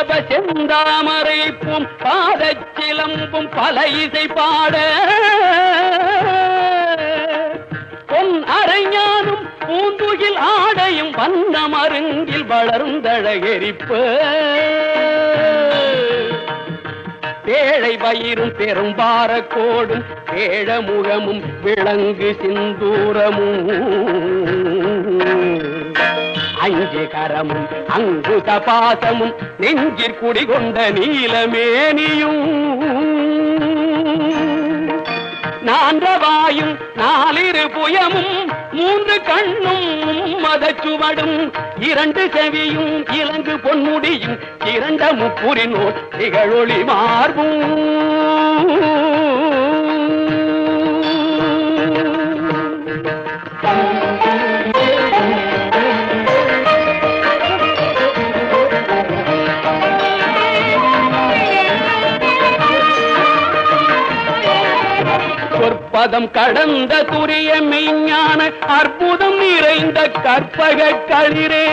பல்லவ செந்தாமரைப்பும் பாதச்சிலம்பும் பல இசை பாட பொன் அரைஞானும் பூந்துகில் ஆடையும் வண்ண மருங்கில் வளர்ந்தழகெரிப்ப பேழை வயிறும் பெரும்பார கோடும் பேழ முகமும் விளங்கு சிந்தூரமும் அஞ்சு கரமும் அங்குத பாசமும் நெஞ்சிற் குடிகொண்ட நீலமேனியும் நான்றவாயும் நாலிரு புயமும் மூன்று கண்ணும் மதச்சுவடும் இரண்டு செவியும் இலங்கு பொன்முடியும் இரண்ட முப்புரினோர் திகழொளி மார்பும் சொற்பதம் கடந்த துரிய மெய்ஞான அற்புதம் நிறைந்த கற்பக களிரே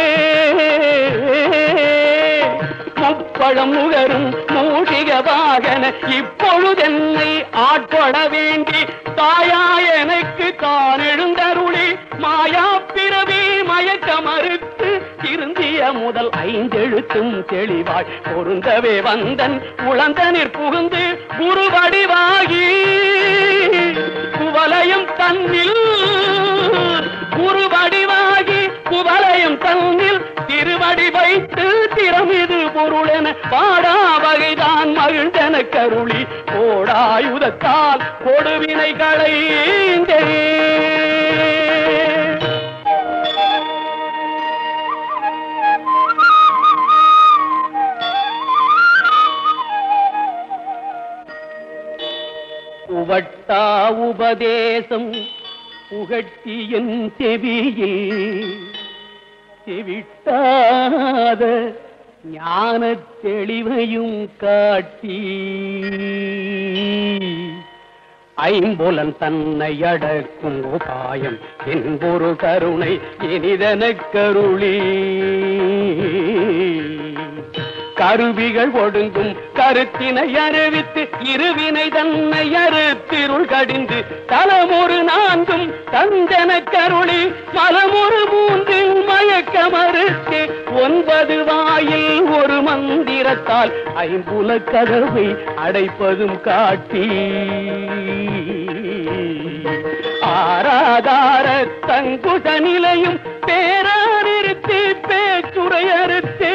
முப்பழம் நுகரும் மூஷிக வாகன இப்பொழுதென்னை ஆட்கொட வேண்டி தாயா எனக்கு தான் எழுந்தருளி மாயா பிறவி மயக்க மறுத்து திருந்திய முதல் ஐந்தெழுத்தும் தெளிவாய் பொருந்தவே வந்தன் உளந்தனிற் புகுந்து குரு வடிவாகி குவலயம் தன்னில் குரு வடிவாகி குவலயம் தன்னில் திருவடி வைத்து திறமிது பொருளென பாடா வகைதான் மகிழ்ந்தன கருளி கோடாயுதத்தால் கொடுவினை களைந்தே உவட்டா உபதேசம் புகட்டியன் செவியில் செவிட்டாத ஞான தெளிவையும் காட்டி ஐம்புலன் தன்னை அடக்கும் உபாயம் என்பொரு கருணை இனிதனக் கருளி கருவிகள் ஒடுங்கும் கருத்தினை அறிவித்து இருவினை தன்னை அறுத்திருள் கடிந்து தலமொரு நான்கும் தந்தன கருளி மலமொரு மூன்றில் மயக்க மறுத்து ஒன்பது வாயில் ஒரு மந்திரத்தால் ஐம்புல கதவை அடைப்பதும் காட்டி ஆராதார தங்குத நிலையும் பேரானிருத்தி பேச்சுரையறுத்தே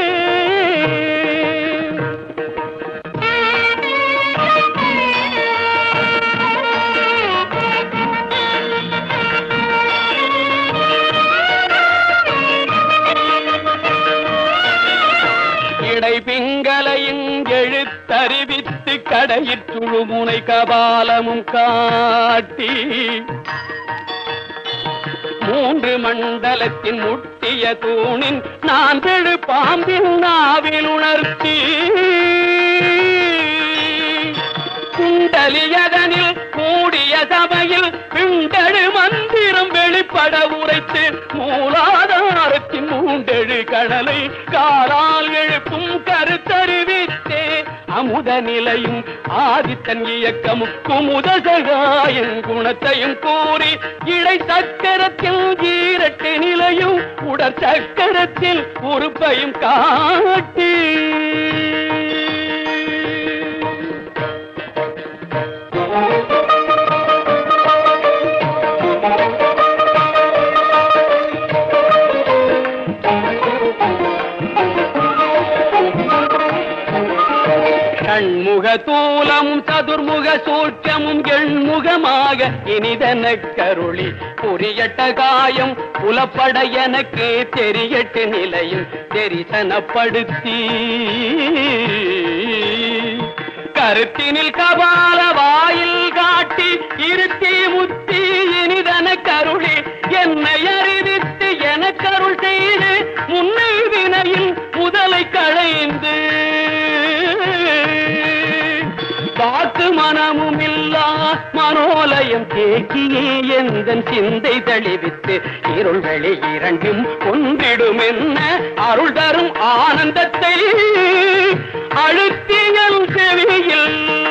இடை பிங்களையும் எழுத்தறிவித்து கடையிற்றுழு முனை கபாலமும் காட்டி மூன்று மண்டலத்தின் முட்டிய தூணின் நான் பெழு பாம்பின் நாவில் உணர்த்தி குண்டலியதனில் கூடிய சபையில் பிண்டழு மந்திரம் வெளிப்பட உரைத்து மூலாதாரத்தின் மூண்டெழு கடலை காலால் எழுப்பும் கருத்தறிவித்தே அமுத நிலையும் ஆதித்தன் இயக்கமும் குமுத சகாயின் குணத்தையும் கூறி இடை சக்கரத்தில் ஈரட்டு நிலையும் உடற் சக்கரத்தில் உறுப்பையும் காட்டி கண்முக தூலமும் சதுர்முக சூட்சமும் எண்முகமாக இனிதன கருளி புரியட்ட காயம் புலப்பட எனக்கு தெரியட்டு நிலையும் தெரிசனப்படுத்தி கருத்தினில் கபால வாயில் காட்டி இருத்தி முத்தி இனிதன கருளி என்னை அறிவித்து எனக்கருள் செய்து முன்னை வினையில் முதலை களைந்து வாக்கு மனமும் இல்லா மனோலய இதயம் தேக்கியே எந்த சிந்தை தெளிவித்து இருள் வெளி இரண்டும் ஒன்றிடும் என்ன அருள் தரும் ஆனந்தத்தை அழுத்தியல் செவியில்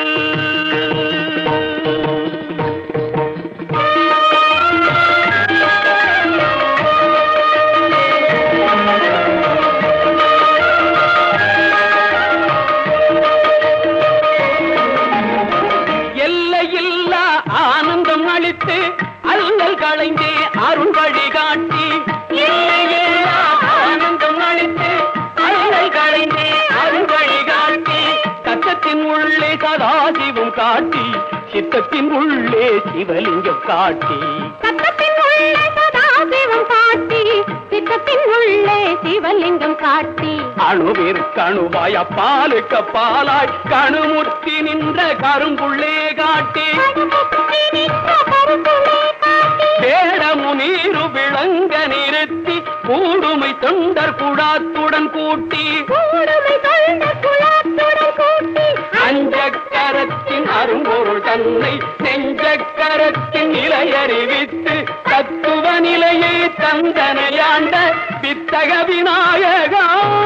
எல்லையில்லா ஆனந்தம் அளித்து அல்லல் களைந்தே அருள் வழிகாட்டி எல்லையில்லா ஆனந்தம் அளித்து அல்லல் களைந்தே அருள் வழிகாட்டி கத்தத்தின் உள்ளே சதாசிவம் காட்டி சித்தத்தின் உள்ளே சிவலிங்கம் காட்டி சத்தத்தின் உள்ளே சதாசிவம் காட்டி சித்தத்தின் உள்ளே சிவலிங்கம் காட்டி அணுவிற்கணுவாய் அப்பாலுக்கு பாலாய் கணுமுத்தி நின்ற கரும்புள்ளே காட்டி கருமுத்தி நின்ற கருத்துளே காட்டி வேடமு நீரு விளங்க நிறுத்தி கூடுமை தொண்டர் குடாத்துடன் கூட்டி கூடுமை கொண்ட குலத்துடன் கூட்டி அஞ்சக்கரத்தின் அரும்பொருள் தன்னை நெஞ்சக்கரத்தின் நிலையறிவித்து தத்துவ நிலையை தந்தனையாண்ட வித்தக விநாயகா